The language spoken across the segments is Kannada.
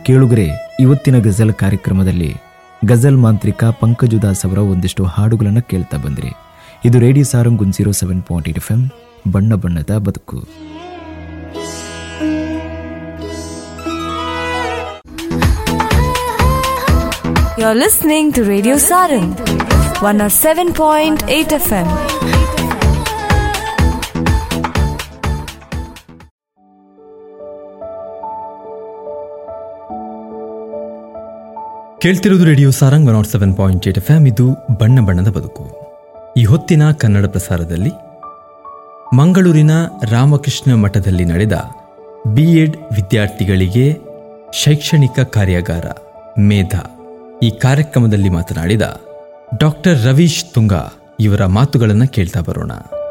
ಕೇಳುಗರೆ ಇವತ್ತಿನ ಗಜಲ್ ಕಾರ್ಯಕ್ರಮದಲ್ಲಿ ಗಜಲ್ ಮಾಂತ್ರಿಕ ಪಂಕಜುದಾಸ್ ಅವರ ಒಂದಿಷ್ಟು ಹಾಡುಗಳನ್ನು ಕೇಳ್ತಾ ಬಂದ್ರಿ ಇದು radio Sarang one zero seven point eight F M ಬಣ್ಣ ಬಣ್ಣದ ಬದುಕು You're listening to Radio Sarang, 107.8 FM. ಕೇಳ್ತಿರೋದು radio Sarang one nought seven point eight F M ಇದು ಬಣ್ಣ ಬಣ್ಣದ ಬದುಕು ಈ ಹೊತ್ತಿನ ಕನ್ನಡ ಪ್ರಸಾರದಲ್ಲಿ ಮಂಗಳೂರಿನ ರಾಮಕೃಷ್ಣ ಮಠದಲ್ಲಿ ನಡೆದ ಬಿ ಎಡ್ ವಿದ್ಯಾರ್ಥಿಗಳಿಗೆ ಶೈಕ್ಷಣಿಕ ಕಾರ್ಯಾಗಾರ ಮೇಧ ಈ ಕಾರ್ಯಕ್ರಮದಲ್ಲಿ ಮಾತನಾಡಿದ ಡಾಕ್ಟರ್ ರವೀಶ್ ತುಂಗ ಇವರ ಮಾತುಗಳನ್ನು ಕೇಳ್ತಾ ಬರೋಣ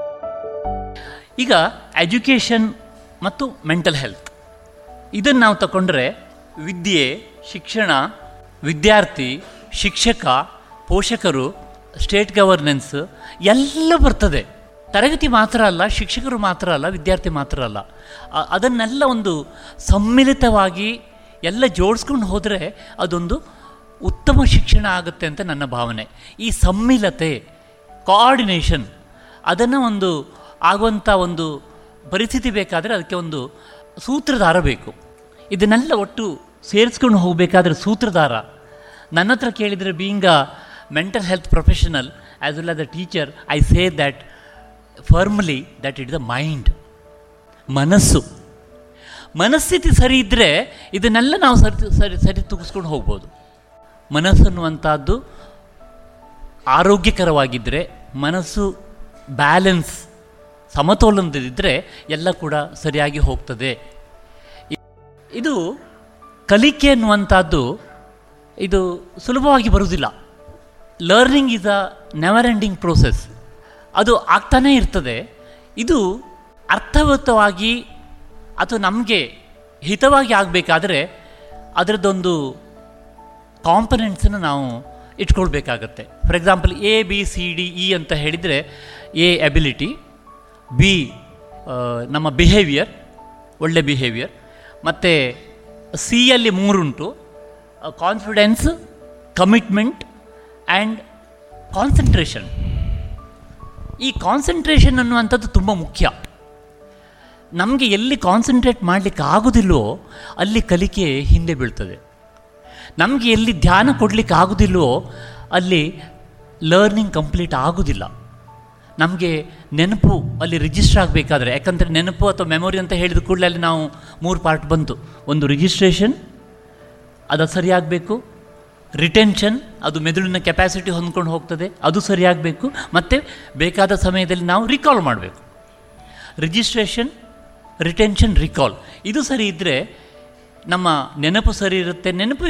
ಈಗ ಎಜುಕೇಷನ್ ಮತ್ತು ಮೆಂಟಲ್ ಹೆಲ್ತ್ ಇದನ್ನು ನಾವು ತಗೊಂಡ್ರೆ ವಿದ್ಯೆ ಶಿಕ್ಷಣ ವಿದ್ಯಾರ್ಥಿ ಶಿಕ್ಷಕ ಪೋಷಕರು ಸ್ಟೇಟ್ ಗವರ್ನೆನ್ಸ್ ಎಲ್ಲ ಬರ್ತದೆ ತರಗತಿ ಮಾತ್ರ ಅಲ್ಲ ಶಿಕ್ಷಕರು ಮಾತ್ರ ಅಲ್ಲ ವಿದ್ಯಾರ್ಥಿ ಮಾತ್ರ ಅಲ್ಲ ಅ- ಅದನ್ನೆಲ್ಲ ಒಂದು ಸಮ್ಮಿಲಿತವಾಗಿ ಎಲ್ಲ ಜೋಡಿಸ್ಕೊಂಡು ಹೋದರೆ ಅದೊಂದು ಉತ್ತಮ ಶಿಕ್ಷಣ ಆಗುತ್ತೆ ಅಂತ ನನ್ನ ಭಾವನೆ ಈ ಸಮ್ಮಿಲತೆ ಕೋಆರ್ಡಿನೇಷನ್ ಅದನ್ನು ಒಂದು ಆಗುವಂಥ ಒಂದು ಪರಿಸ್ಥಿತಿ ಬೇಕಾದರೆ ಅದಕ್ಕೆ ಒಂದು ಸೂತ್ರಧಾರ ಬೇಕು ಇದನ್ನೆಲ್ಲ ಒಟ್ಟು ಸೇರಿಸ್ಕೊಂಡು ಹೋಗಬೇಕಾದ್ರೆ ಸೂತ್ರಧಾರ ನನ್ನ ಹತ್ರ ಕೇಳಿದರೆ being a mental health professional as well as a teacher I say that firmly that it the mind ಮನಸ್ಸು ಮನಸ್ಥಿತಿ ಸರಿ ಇದ್ದರೆ ಇದನ್ನೆಲ್ಲ ನಾವು ಸರಿ ಸರಿ ಸರಿ ತೂಗಿಸ್ಕೊಂಡು ಹೋಗ್ಬೋದು ಮನಸ್ಸನ್ನುವಂಥದ್ದು ಆರೋಗ್ಯಕರವಾಗಿದ್ದರೆ ಮನಸ್ಸು ಬ್ಯಾಲೆನ್ಸ್ ಸಮತೋಲನದಲ್ಲಿದ್ದರೆ ಎಲ್ಲ ಕೂಡ ಸರಿಯಾಗಿ ಹೋಗ್ತದೆ ಇ- ಇದು ಕಲಿಕೆ ಅನ್ನುವಂಥದ್ದು ಇದು ಸುಲಭವಾಗಿ ಬರುವುದಿಲ್ಲ learning is a never ending process ಅದು ಆಗ್ತಾನೇ ಇರ್ತದೆ ಇದು ಅರ್ಥವತ್ತವಾಗಿ ಅಥವಾ ನಮಗೆ ಹಿತವಾಗಿ ಆಗಬೇಕಾದ್ರೆ ಅದರದ್ದೊಂದು ಕಾಂಪನೆಂಟ್ಸನ್ನು ನಾವು ಇಟ್ಕೊಳ್ಬೇಕಾಗತ್ತೆ for example A B C D E ಅಂತ ಹೇಳಿದರೆ ಎ ಎಬಿಲಿಟಿ ಬಿ ನಮ್ಮ ಬಿಹೇವಿಯರ್ ಒಳ್ಳೆ ಬಿಹೇವಿಯರ್ ಮತ್ತು ಸಿಯಲ್ಲಿ ಮೂರುಂಟು ಕಾನ್ಫಿಡೆನ್ಸ್ ಕಮಿಟ್ಮೆಂಟ್ ಆ್ಯಂಡ್ ಕಾನ್ಸಂಟ್ರೇಷನ್ ಈ ಕಾನ್ಸಂಟ್ರೇಷನ್ ಅನ್ನುವಂಥದ್ದು ತುಂಬ ಮುಖ್ಯ ನಮಗೆ ಎಲ್ಲಿ ಕಾನ್ಸಂಟ್ರೇಟ್ ಮಾಡಲಿಕ್ಕೆ ಆಗೋದಿಲ್ಲವೋ ಅಲ್ಲಿ ಕಲಿಕೆ ಹಿಂದೆ ಬೀಳ್ತದೆ ನಮಗೆ ಎಲ್ಲಿ ಧ್ಯಾನ ಕೊಡಲಿಕ್ಕೆ ಆಗೋದಿಲ್ವೋ ಅಲ್ಲಿ ಲರ್ನಿಂಗ್ ಕಂಪ್ಲೀಟ್ ಆಗೋದಿಲ್ಲ ನಮಗೆ ನೆನಪು ಅಲ್ಲಿ ರಿಜಿಸ್ಟರ್ ಆಗಬೇಕಾದ್ರೆ ಯಾಕಂದರೆ ನೆನಪು ಅಥವಾ ಮೆಮೊರಿ ಅಂತ ಹೇಳಿದ ಕೂಡಲೇ ಅಲ್ಲಿ ನಾವು ಮೂರು ಪಾರ್ಟ್ ಬಂತು ಒಂದು ರಿಜಿಸ್ಟ್ರೇಷನ್ ಅದು ಸರಿಯಾಗಬೇಕು ರಿಟೆನ್ಷನ್ ಅದು ಮೆದುಳಿನ ಕೆಪಾಸಿಟಿ ಹೊಂದ್ಕೊಂಡು ಹೋಗ್ತದೆ ಅದು ಸರಿಯಾಗಬೇಕು ಮತ್ತು ಬೇಕಾದ ಸಮಯದಲ್ಲಿ ನಾವು ರಿಕಾಲ್ ಮಾಡಬೇಕು ರಿಜಿಸ್ಟ್ರೇಷನ್ ರಿಟೆನ್ಷನ್ ರಿಕಾಲ್ ಇದು ಸರಿ ಇದ್ದರೆ ನಮ್ಮ ನೆನಪು ಸರಿ ಇರುತ್ತೆ ನೆನಪು